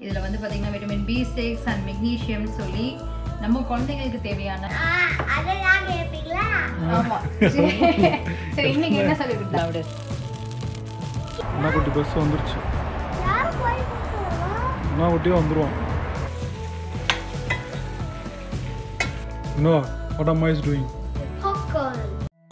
இதில் வந்து பார்த்தீங்கன்னா vitamin B six and magnesium சொல்லி நம்ம குழந்தைங்களுக்கு தேவையான அதெல்லாம் கேட்பீங்களா ஆமா சரி இன்னைக்கு என்ன சொல்லி கொடுத்தா விடு அண்ணா குட்டி பஸ் வந்துருச்சு யார் போய் கொடுக்கணும் அண்ணா குட்டியும் வந்துருவான் இன்னும் வாட் அம்மா is doing popcorn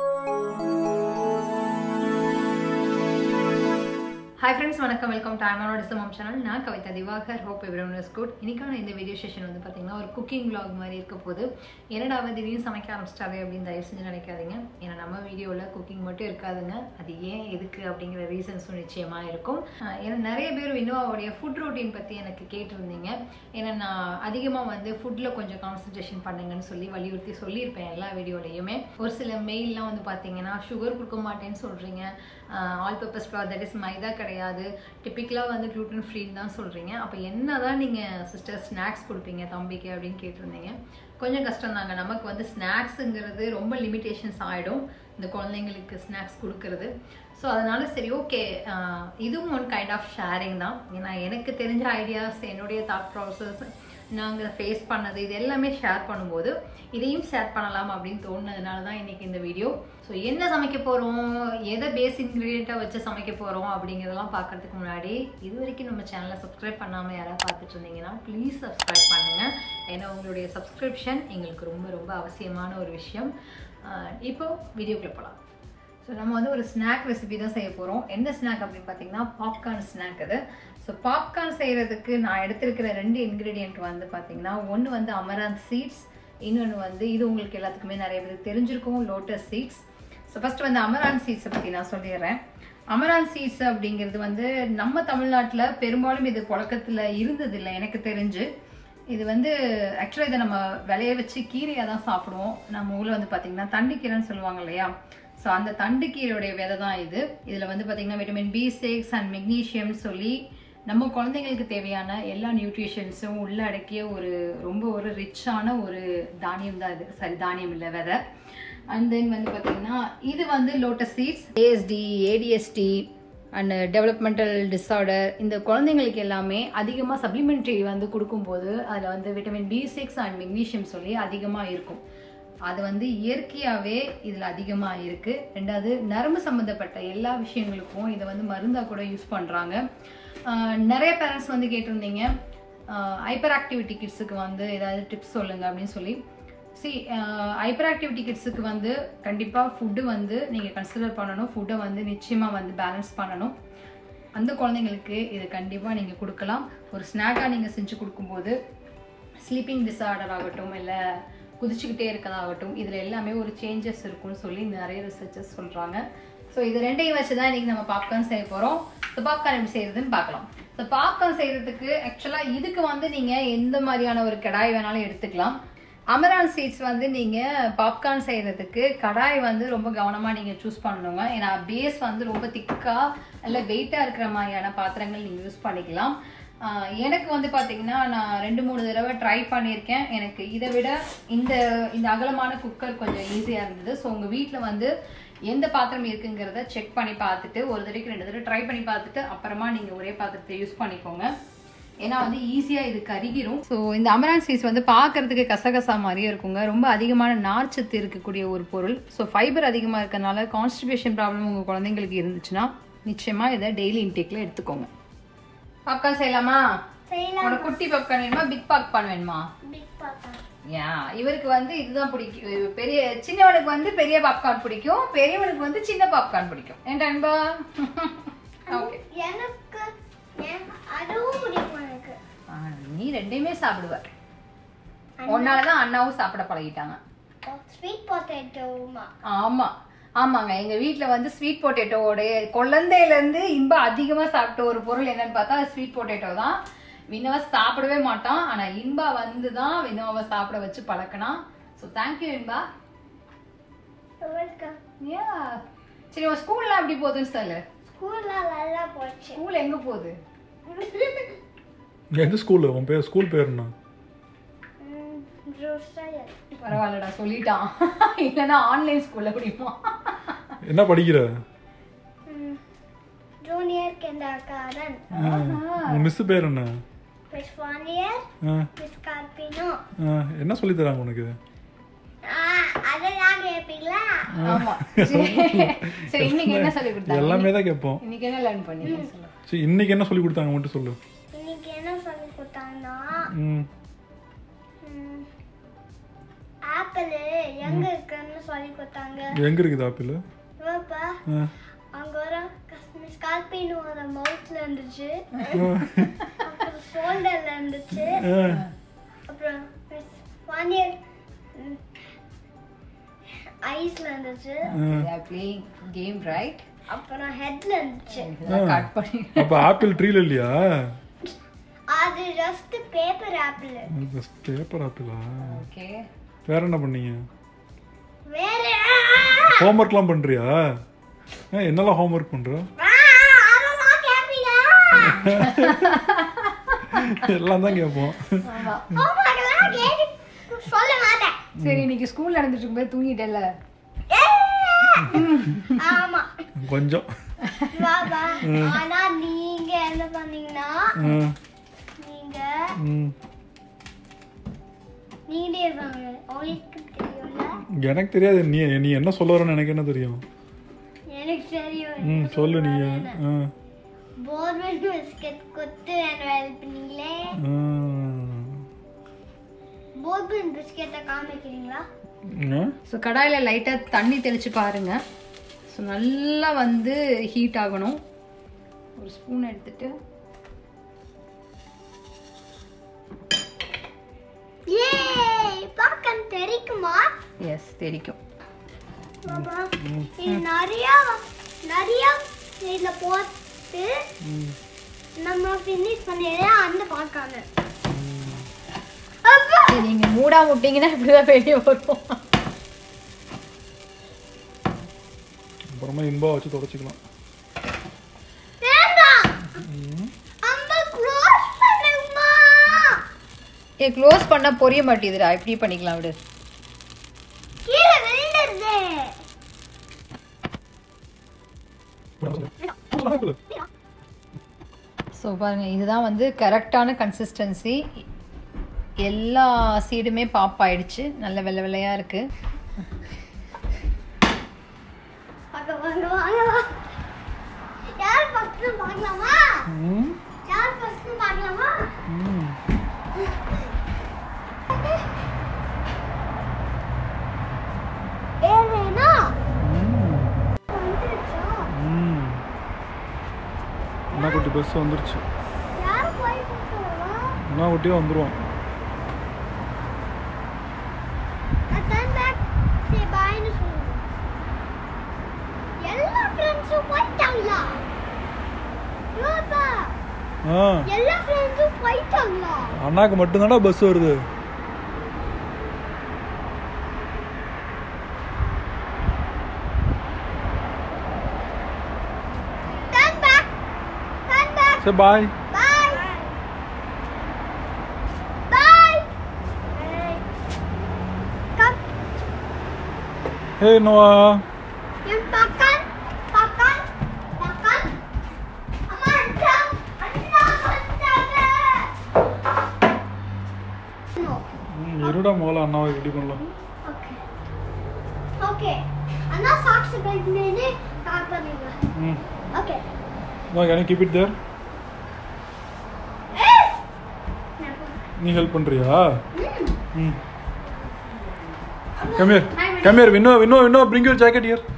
hi friends வணக்கம் வெல்கம் டு ஐமனோட சமம் சேனல் நான் Kavitha Diwakar hope everyone is good இன்னைக்கான இந்த வீடியோ செஷன் வந்து பார்த்தீங்கன்னா ஒரு குக்கிங் vlog மாதிரி இருக்க போது என்னடா அவ திடீர்னு சமைக்க ஆரம்பிச்சிட்டாவே அப்படின்னு தயவு செஞ்சு நினைக்காதீங்க ஏன்னா நம்ம வீடியோவில் குக்கிங் மட்டும் இருக்காதுங்க அது ஏன் எதுக்கு அப்படிங்கிற ரீசன்ஸும் நிச்சயமாக இருக்கும் ஆஹ் ஏன்னா நிறைய பேர் வினோவாவுடைய ஃபுட் ரொட்டீன் பற்றி எனக்கு கேட்டிருந்தீங்க ஏன்னா நான் அதிகமாக வந்து ஃபுட்டில் கொஞ்சம் கான்சன்ட்ரேஷன் பண்ணுங்கன்னு சொல்லி வலியுறுத்தி சொல்லியிருப்பேன் எல்லா வீடியோலையுமே ஒரு சில மெயில்லாம் வந்து பார்த்தீங்கன்னா சுகர் கொடுக்க மாட்டேன்னு சொல்கிறீங்க all purpose flour that is maida கிடையாது டிப்பிக்கலாக வந்து gluten ஃப்ரீ தான் சொல்கிறீங்க அப்போ என்ன தான் நீங்கள் சிஸ்டர் ஸ்நாக்ஸ் கொடுப்பீங்க தம்பிக்கு அப்படின்னு கேட்டிருந்தீங்க கொஞ்சம் கஷ்டம் தாங்க நமக்கு வந்து ஸ்நாக்ஸுங்கிறது ரொம்ப லிமிட்டேஷன்ஸ் ஆகிடும் இந்த குழந்தைங்களுக்கு ஸ்நாக்ஸ் கொடுக்கறது ஸோ அதனால சரி ஓகே இதுவும் ஒன் கைண்ட் ஆஃப் ஷேரிங் தான் ஏன்னா எனக்கு தெரிஞ்ச ஐடியாஸ் என்னுடைய தாட் ப்ராசஸ் நாங்கள் ஃபேஸ் பண்ணது இது எல்லாமே ஷேர் பண்ணும்போது இதையும் ஷேர் பண்ணலாம் அப்படின்னு தோணுனதுனால தான் இன்றைக்கி இந்த வீடியோ ஸோ என்ன சமைக்க போகிறோம் எதை பேஸ் இன்க்ரீடியண்ட்டாக வச்சு சமைக்க போகிறோம் அப்படிங்கிறதெல்லாம் பார்க்கறதுக்கு முன்னாடி இது வரைக்கும் நம்ம சேனலை சப்ஸ்கிரைப் பண்ணாமல் யாராவது பார்த்துட்டு இருந்தீங்கன்னா ப்ளீஸ் சப்ஸ்கிரைப் பண்ணுங்கள் ஏன்னா உங்களுடைய சப்ஸ்கிரிப்ஷன் எங்களுக்கு ரொம்ப ரொம்ப அவசியமான ஒரு விஷயம் ஆஹ் இப்போ வீடியோக்குள்ளே போகலாம் ஸோ நம்ம வந்து ஒரு ஸ்நாக் ரெசிபி தான் செய்ய போகிறோம் என்ன ஸ்நாக் அப்படின்னு பார்த்தீங்கன்னா பாப்கார்ன் ஸ்நாக் அது ஸோ பாப்கார்ன் செய்கிறதுக்கு நான் எடுத்திருக்கிற ரெண்டு இன்க்ரீடியன்ட் வந்து பார்த்தீங்கன்னா ஒன்று வந்து அமராந்த் சீட்ஸ் இன்னொன்று வந்து இது உங்களுக்கு எல்லாத்துக்குமே நிறைய பேருக்கு தெரிஞ்சிருக்கும் லோட்டஸ் சீட்ஸ் ஸோ ஃபஸ்ட் வந்து அமராந்த் சீட்ஸை பற்றி நான் சொல்லிடுறேன் அமராந்த் சீட்ஸ் அப்படிங்கிறது வந்து நம்ம தமிழ்நாட்டில் பெரும்பாலும் இது புழக்கத்தில் இருந்ததில்லை எனக்கு தெரிஞ்சு இது வந்து ஆக்சுவலாக இதை நம்ம விளைய வச்சு கீரையாக தான் சாப்பிடுவோம் நம்ம ஊரில் வந்து பார்த்திங்கன்னா தண்டுக்கீரைன்னு சொல்லுவாங்க இல்லையா ஸோ அந்த தண்டுக்கீரையுடைய விதை தான் இது இதில் வந்து பார்த்திங்கன்னா vitamin B six and magnesium சொல்லி நம்ம குழந்தைங்களுக்கு தேவையான எல்லா நியூட்ரிஷன்ஸும் உள்ளடக்கிய ஒரு ரொம்ப ஒரு ரிச்சான ஒரு தானியம் தான் இது சரி தானியம் இல்லை விதை அண்ட் தென் வந்து பார்த்திங்கன்னா இது வந்து lotus seeds ASD ADSD and developmental disorder இந்த குழந்தைங்களுக்கு எல்லாமே அதிகமாக சப்ளிமெண்ட்ரி வந்து கொடுக்கும்போது அதில் வந்து vitamin B six and magnesium சொல்லி அதிகமாக இருக்கும் அது வந்து இயற்கையாகவே இதில் அதிகமாக இருக்குது ரெண்டாவது நரம்பு சம்மந்தப்பட்ட எல்லா விஷயங்களுக்கும் இதை வந்து மருந்தாக கூட யூஸ் பண்ணுறாங்க நிறைய பேரண்ட்ஸ் வந்து கேட்டிருந்தீங்க ஹைப்பர் ஆக்டிவிட்டி கிட்ஸுக்கு வந்து ஏதாவது டிப்ஸ் சொல்லுங்கள் அப்படின்னு சொல்லி சி ஹைப்பர் ஆக்டிவிட்டி கிட்ஸுக்கு வந்து கண்டிப்பாக ஃபுட்டு வந்து நீங்கள் கன்சிடர் பண்ணணும் ஃபுட்டை வந்து நிச்சயமாக வந்து பேலன்ஸ் பண்ணணும் அந்த குழந்தைங்களுக்கு இது கண்டிப்பாக நீங்கள் கொடுக்கலாம் ஒரு ஸ்நாக்காக நீங்கள் செஞ்சு கொடுக்கும்போது ஸ்லீப்பிங் டிஸார்டர் ஆகட்டும் இல்லை குதிச்சுக்கிட்டே இருக்கதாகட்டும் இதில் எல்லாமே ஒரு சேஞ்சஸ் இருக்கும்னு சொல்லி நிறைய ரிசர்ச்சர்ஸ் சொல்கிறாங்க ஸோ இது ரெண்டையும் வச்சு தான் இன்றைக்கி நம்ம பாப்கார்ன் செய்ய போகிறோம் ஸோ பாப்கார்ன் எப்படி செய்யறதுன்னு பார்க்கலாம் ஸோ பாப்கார்ன் செய்கிறதுக்கு ஆக்சுவலாக இதுக்கு வந்து நீங்கள் எந்த மாதிரியான ஒரு கடாய் வேணாலும் எடுத்துக்கலாம் அமரான் சீட்ஸ் வந்து நீங்கள் பாப்கார்ன் செய்கிறதுக்கு கடாய் வந்து ரொம்ப கவனமாக நீங்கள் சூஸ் பண்ணணுங்க ஏன்னா பேஸ் வந்து ரொம்ப திக்காக இல்லை வெயிட்டாக இருக்கிற மாதிரியான பாத்திரங்கள் நீங்கள் யூஸ் பண்ணிக்கலாம் ஆஹ் எனக்கு வந்து பார்த்தீங்கன்னா நான் ரெண்டு மூணு தடவை ட்ரை பண்ணியிருக்கேன் எனக்கு இதை விட இந்த இந்த அகலமான குக்கர் கொஞ்சம் ஈஸியாக இருந்தது ஸோ உங்கள் வீட்டில் வந்து எந்த பாத்திரம் இருக்குங்கிறத செக் பண்ணி பார்த்துட்டு ஒரு தடவைக்கு ரெண்டு தடவை ட்ரை பண்ணி பார்த்துட்டு அப்புறமா நீங்கள் ஒரே பாத்திரத்தை யூஸ் பண்ணிக்கோங்க ஏன்னா வந்து ஈஸியாக இது கருகிரும் ஸோ இந்த அமரான் சீஸ் வந்து பார்க்கறதுக்கு கசகசா மாதிரியே இருக்குங்க ரொம்ப அதிகமான நார்ச்சத்து இருக்கக்கூடிய ஒரு பொருள் ஸோ ஃபைபர் அதிகமாக இருக்கறனால கான்ஸ்டிபேஷன் ப்ராப்ளம் உங்கள் குழந்தைங்களுக்கு இருந்துச்சுன்னா நிச்சயமாக இதை டெய்லி இன்டேக்கில் எடுத்துக்கோங்க பாப்கார்ன் செய்யலாமா செய்யலாம் உனக்கு குட்டி பாப்கார்ன் வேணுமா பிக் பாப்கார்ன் வேணுமா பிக் பாப்பா யா இவருக்கு வந்து இதுதான் பிடிக்கும் பெரிய சின்னவனுக்கு வந்து பெரிய பாப்கார்ன் பிடிக்கும் பெரியவனுக்கு வந்து சின்ன பாப்கார்ன் பிடிக்கும் ஏன்டா அன்பா ஓகே எனக்கு எனக்கு அதுவும் பிடிக்கும் எனக்கு நீ ரெண்டையுமே சாப்பிடுவ உன்னாலதான் அண்ணாவும் சாப்பிட பழகிட்டாங்க ஸ்வீட் பொட்டேட்டோமா ஆமா ஆமாங்க எங்க வீட்ல வந்து ஸ்வீட் பொட்டேட்டோவோட குழந்தையில இருந்து இன்ப அதிகமா சாப்பிட்ட ஒரு பொருள் என்னன்னு பார்த்தா ஸ்வீட் பொட்டேட்டோ தான் வினோவா சாப்பிடவே மாட்டான் ஆனா இன்பா வந்து தான் வினோவை சாப்பிட வச்சு பழக்கினா so thank you Inba welcome yeah சரி உன் ஸ்கூல்லாம் எப்படி போகுதுன்னு சொல்லு ஸ்கூல்ல நல்லா போச்சு ஸ்கூல் எங்க போகுது எந்த ஸ்கூலு உன் பேர் ஸ்கூல் பேர் என்ன ம், ஜோசையர். பரவாயில்லடா சொல்லிட்டான் இல்லைன்னா ஆன்லைன் ஸ்கூல்ல குடிப்போம் என்ன படிக்கிற ம், ஜூனியர் கிண்டர்கார்டன் உன் மிஸ் பேர் என்ன Miss Fonier, ஆ Miss Carpino. ஆ என்ன சொல்லி தராங்க உனக்கு அதெல்லாம் கேட்பீங்களா ஆமா சரி இன்னைக்கு என்ன சொல்லி கொடுத்தாங்க எல்லாமே தான் கேட்போம் இன்னைக்கு என்ன லேர்ன் பண்ணீங்க சொல்லு சரி இன்னைக்கு என்ன சொல்லி கொடுத்தாங்க மட்டும் சொல்லு இன்னைக்கு என்ன சொல்லி கொடுத்தாங்கன்னா ம் ஆப்பிள் எங்க இருக்குன்னு சொல்லி கொடுத்தாங்க எங்க இருக்குது ஆப்பிள் இவப்பா ஆ அங்க ஒரு மிஸ் கால்பினோட மவுத்ல இருந்துச்சு அப்புறம் ஷோல்டர்ல இருந்துச்சு ஆ அப்புறம் மிஸ் வாண்டியர் ஐஸ்ல இருந்துச்சு பிளேயிங் கேம் ரைட் அப்புறம் ஹெட்ல இருந்துச்சு கட் பண்ணி அப்ப ஆப்பிள் ட்ரீல இல்லையா அது ஜஸ்ட் பேப்பர் ஆப்பிள் பேப்பர் ஆப்பிளா ஓகே வேற என்ன பண்ணீங்க வேற ஹோம்ஒர்க்லாம் பண்றியா ஆ, என்னெல்லாம் ஹோம்ஒர்க் பண்ற ஆ, அதெல்லாம் கேப்பீங்க எல்லாம் தான் கேட்போம் ஆமா ஹோம்ஒர்க்லாம் கேட்டு சொல்ல மாட்டேன் சரி இன்னைக்கு ஸ்கூல் நடந்துட்டு இருக்கும்போது தூங்கிட்டல ஏய்! ஆமா கொஞ்சம் பாபா ஆனா நீங்க என்ன பண்ணீங்கன்னா ஆ, நீங்க ம். நீங்களே இருப்பாங்க உங்களுக்கு தெரியும்ல எனக்கு தெரியாது நீ நீ என்ன சொல்ல வரன்னு எனக்கு என்ன தெரியும் எனக்கு தெரியும் ம் சொல்லு நீ ஆ போர்வெல் பிஸ்கட் கொத்து என்ன ஹெல்ப் பண்ணீங்களே ஆ. போர்வெல் பிஸ்கெட்டை காமிக்கிறீங்களா ஆ? ஸோ கடாயில் லைட்டாக தண்ணி தெளிச்சு பாருங்க ஸோ நல்லா வந்து ஹீட் ஆகணும் ஒரு ஸ்பூன் எடுத்துட்டு ஏய் பார்க்க தெரிக்குமா எஸ் தெரிக்கும் பாபா இது நிறைய நிறைய இதுல போட்டு ம். நம்ம ஃபினிஷ் பண்ணிடலாம் அந்த பார்க்காம அப்பா சரி நீங்கள் மூடா முட்டிங்கன்னா இப்படிதான் வெளியே வரும் அப்புறமா இன்பா வச்சு தொடச்சிக்கலாம் வேண்டாம் அம்மா க்ளோஸ் பண்ணுமா ஏ க்ளோஸ் பண்ண பொரிய மாட்டேதுடா இப்படி பண்ணிக்கலாம் விடு கீழே விழுந்துருது ஸோ பாருங்க இதுதான் வந்து கரெக்டான கன்சிஸ்டன்சி எல்லா சீடுமே பாப் ஆயிடுச்சு நல்ல வெள்ளை வெள்ளையா இருக்கு வாங்க வாங்க வாங்க வா. யார் ஃபர்ஸ்ட் பார்க்கலாமா ம் யார் ஃபர்ஸ்ட் பார்க்கலாமா ம் ஏறேனா ம் வந்துருச்சா ம் அண்ணா குட்டி பஸ் வந்துருச்சு யார் போய் பார்க்கலாமா அண்ணா குட்டியே வந்துருவான் அதான் பேக் சே பாய்னு சொல்லுங்க எல்லா ஃப்ரெண்ட்ஸும் போயிட்டாங்களா யோப்பா ஆ எல்லா ஃப்ரெண்ட்ஸும் போயிட்டாங்களா அண்ணாக்கு மட்டும்தான்டா பஸ் வருது டர்ன் பேக் டர்ன் பேக் சரி பாய் பாய் பாய் கம் ஹே நோவா என் பக்கம் பக்கம் பக்கம் அம்மா அண்ணா அண்ணா வந்துட்டாங்க நோ ம், இருடா முதல்ல அண்ணாவை ரெடி பண்ணலாம் ஓகே ஓகே அண்ணா சாக்ஸ் பெல்ட்னு ஸ்டார்ட் பண்ணுங்க ம் okay no can keep it there நீ ஹெல்ப் பண்ணுறியா ம் come here come here Vino Vino Vino bring your jacket here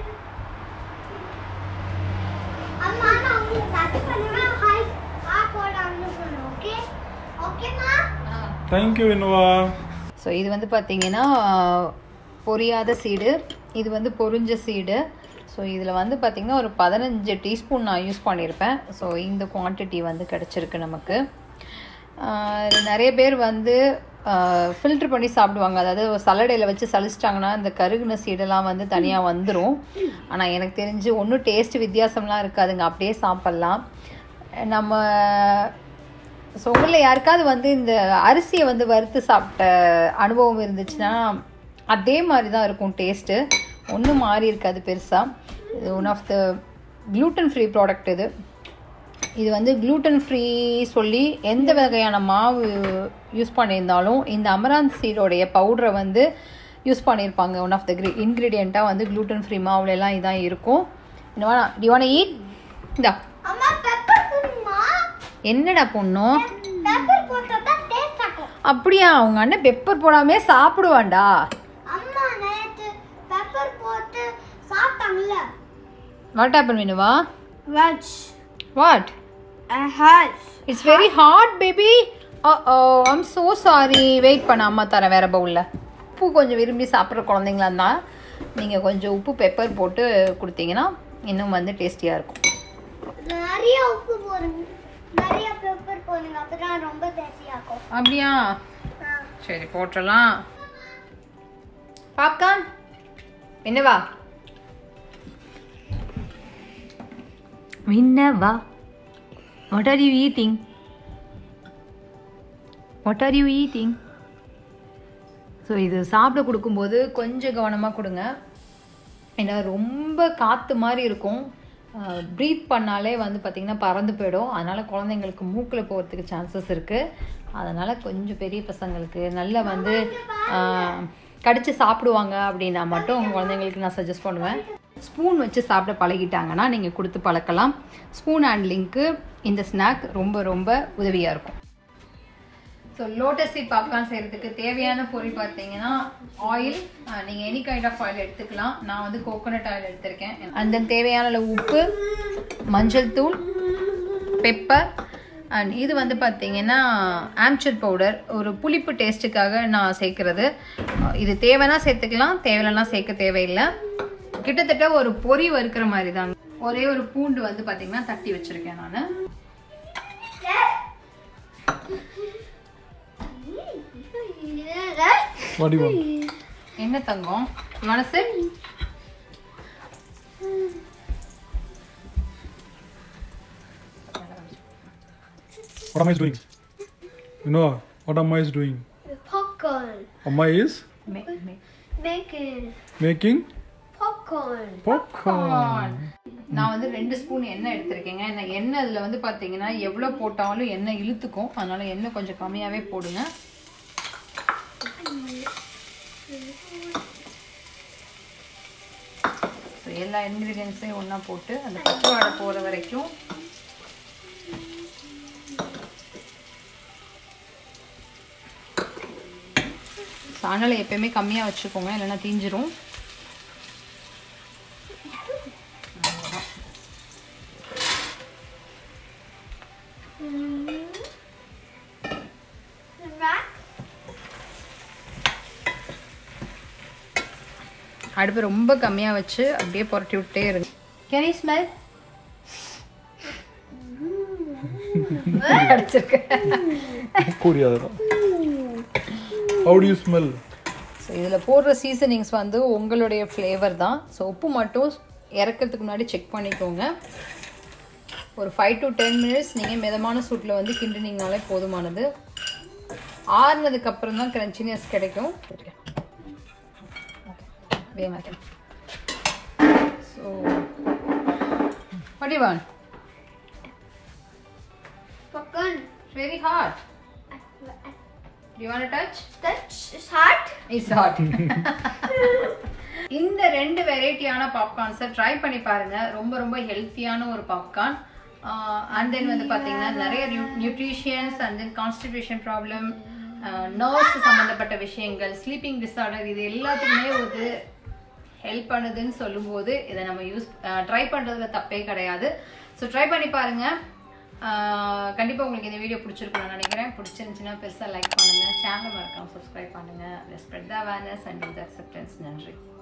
அம்மா நான் உங்களுக்கு டச் பண்ணுவேன் ஹாய் ஆ போடாங்கன்னு சொல்லுங்க ஓகே ஓகேமா தேங்க்யூ வினோவா ஸோ இது வந்து பார்த்தீங்கன்னா பொரியாத சீடு இது வந்து பொரிஞ்ச சீடு ஸோ இதில் வந்து பார்த்திங்கன்னா ஒரு பதினஞ்சு டீஸ்பூன் நான் யூஸ் பண்ணியிருப்பேன் ஸோ இந்த குவான்டிட்டி வந்து கிடச்சிருக்கு நமக்கு ஆஹ் இது நிறைய பேர் வந்து ஃபில்ட்ரு பண்ணி சாப்பிடுவாங்க அதாவது சலடையில் வச்சு சலிச்சிட்டாங்கன்னா இந்த கருகுன சீடெல்லாம் வந்து தனியாக வந்துடும் ஆனால் எனக்கு தெரிஞ்சு ஒன்றும் டேஸ்ட் வித்தியாசம்லாம் இருக்காதுங்க அப்படியே சாப்பிட்லாம் நம்ம ஸோ உங்களில் யாருக்காவது வந்து இந்த அரிசியை வந்து வறுத்து சாப்பிட்ட அனுபவம் இருந்துச்சுன்னா அதே மாதிரி தான் இருக்கும் டேஸ்ட்டு ஒன்றும் மாறி இருக்காது பெருசாக இது one of the gluten free product இது இது வந்து gluten ஃப்ரீ சொல்லி எந்த வகையான மாவு யூஸ் பண்ணியிருந்தாலும் இந்த அமராந்த் சீடோடைய பவுடரை வந்து யூஸ் பண்ணியிருப்பாங்க ஒன் ஆஃப் த கிரி இன்க்ரீடியண்ட்டாக வந்து gluten ஃப்ரீ மாவுல எல்லாம் இதான் இருக்கும் இன்னும் டிவான ஈட் இந்தா அம்மா பெப்பர் குடுமா என்னடா பொண்ணும் பெப்பர் போட்டா தான் டேஸ்ட் ஆகும் அப்படியா அவங்க அண்ணன் பெப்பர் போடாமே சாப்பிடுவான்டா அம்மா நேத்து பெப்பர் போட்டு சாப்பிட்டாங்கல்ல வாட் ஹேப்பன் வேணுவா veg what hot it's very hot baby oh I'm so sorry wait பண்ண அம்மா தரேன் வேற பவுலில் உப்பு கொஞ்சம் விரும்பி சாப்பிட்ற குழந்தைங்களா இருந்தால் நீங்கள் கொஞ்சம் உப்பு பெப்பர் போட்டு கொடுத்தீங்கன்னா இன்னும் வந்து டேஸ்டியாக இருக்கும் நிறைய உப்பு போடுங்க நிறைய பெப்பர் போடுங்க அப்பதான் ரொம்ப டேஸ்டி ஆகும் அப்படியா சரி போட்டுடலாம் பாப்கார்ன் என்னவா என்னவா what are you eating what are you eating so இது சாப்பிட கொடுக்கும்போது கொஞ்சம் கவனமாக கொடுங்க ஏன்னா ரொம்ப காற்று மாதிரி இருக்கும் ப்ரீத் பண்ணாலே வந்து பார்த்திங்கன்னா பறந்து போயிடும் அதனால் குழந்தைங்களுக்கு மூக்கில் போகிறதுக்கு சான்சஸ் இருக்குது அதனால் கொஞ்சம் பெரிய பசங்களுக்கு நல்ல வந்து கடித்து சாப்பிடுவாங்க அப்படின்னா மட்டும் உங்கள் குழந்தைங்களுக்கு நான் சஜஸ்ட் பண்ணுவேன் ஸ்பூன் வச்சு சாப்பிட பழகிட்டாங்கன்னா நீங்கள் கொடுத்து பழக்கலாம் ஸ்பூன் ஹேண்ட்லிங்க்கு இந்த ஸ்நாக் ரொம்ப ரொம்ப உதவியாக இருக்கும் ஸோ லோட்டஸ் சீட் பாப்கார்ன் செய்கிறதுக்கு தேவையான பொருள் பார்த்தீங்கன்னா ஆயில் நீங்கள் எனி கைண்ட் ஆஃப் ஆயில் எடுத்துக்கலாம் நான் வந்து கோகோனட் ஆயில் எடுத்திருக்கேன் அந்த தேவையான அளவு உப்பு மஞ்சள் தூள் பெப்பர் அண்ட் இது வந்து பார்த்தீங்கன்னா ஆம்ச்சர் பவுடர் ஒரு புளிப்பு டேஸ்ட்டுக்காக நான் சேர்க்குறது இது தேவைன்னா சேர்த்துக்கலாம் தேவையில்லைன்னா சேர்க்க தேவையில்லை கிட்டத்தட்ட ஒரு பொரி வறுக்கிற மாதிரி தாங்க ஒரே ஒரு பூண்டு வந்து பார்த்தீங்கன்னா தட்டி வச்சுருக்கேன் நான் What do you want? என்ன தங்கம் மனசு What am I doing? You know what Amma is doing? Popcorn. Amma is Making making popcorn. popcorn. நான் வந்து ரெண்டு ஸ்பூன் எண்ணெய் எடுத்திருக்கேங்க இந்த எண்ணெய் அதில் வந்து பார்த்தீங்கன்னா எவ்வளோ போட்டாலும் எண்ணெய் இழுத்துக்கும் அதனால எண்ணெய் கொஞ்சம் கம்மியாகவே போடுங்க ஸோ எல்லா இன்க்ரீடியன்ஸையும் ஒன்றா போட்டு அந்த பச்சை வாடை போகிற வரைக்கும் சாணலை எப்பயுமே கம்மியாக வச்சுக்கோங்க இல்லைன்னா தீஞ்சிரும் அடுப்பு ரொம்ப கம்மியாக வச்சு அப்படியே புரட்டி விட்டே இருங்க கேன் யூ ஸ்மெல் புரியாதுடா How do you smell? So இதில் போடுற சீசனிங்ஸ் வந்து உங்களுடைய ஃப்ளேவர் தான் ஸோ உப்பு மட்டும் இறக்கிறதுக்கு முன்னாடி செக் பண்ணிக்கோங்க ஒரு ஃபைவ் டு டென் மினிட்ஸ் நீங்கள் மிதமான சூட்டில் வந்து கிண்டினீங்கனாலே போதுமானது ஆறுனதுக்கு அப்புறம் தான் கிரன்ச்சினஸ் கிடைக்கும் so what do you want? Popcorn. Very hot. Do you want to touch? Touch is hot. It's hot இந்த ரெண்டு வெரைட்டியான பாப்கார்ன்ஸை ட்ரை பண்ணி பாருங்க ரொம்ப ரொம்ப ஹெல்த்தியான ஒரு பாப்கார்ன் அண்ட் தென் வந்து பார்த்தீங்கன்னா நிறைய nutritions and then constipation problem nerves சம்மந்தப்பட்ட விஷயங்கள் ஸ்லீப்பிங் டிஸார்டர் இது எல்லாத்துக்குமே ஒரு ஹெல்ப் பண்ணுதுன்னு சொல்லும்போது இதை நம்ம யூஸ் ட்ரை பண்ணுறதுல தப்பே கிடையாது ஸோ ட்ரை பண்ணி பாருங்க கண்டிப்பாக உங்களுக்கு இந்த வீடியோ பிடிச்சிருக்கும்னு நினைக்கிறேன் பிடிச்சிருந்துச்சுன்னா பெருசாக லைக் பண்ணுங்கள் சேனலை மறக்காமல் சப்ஸ்கிரைப் பண்ணுங்கள் spread the awareness and the acceptance நன்றி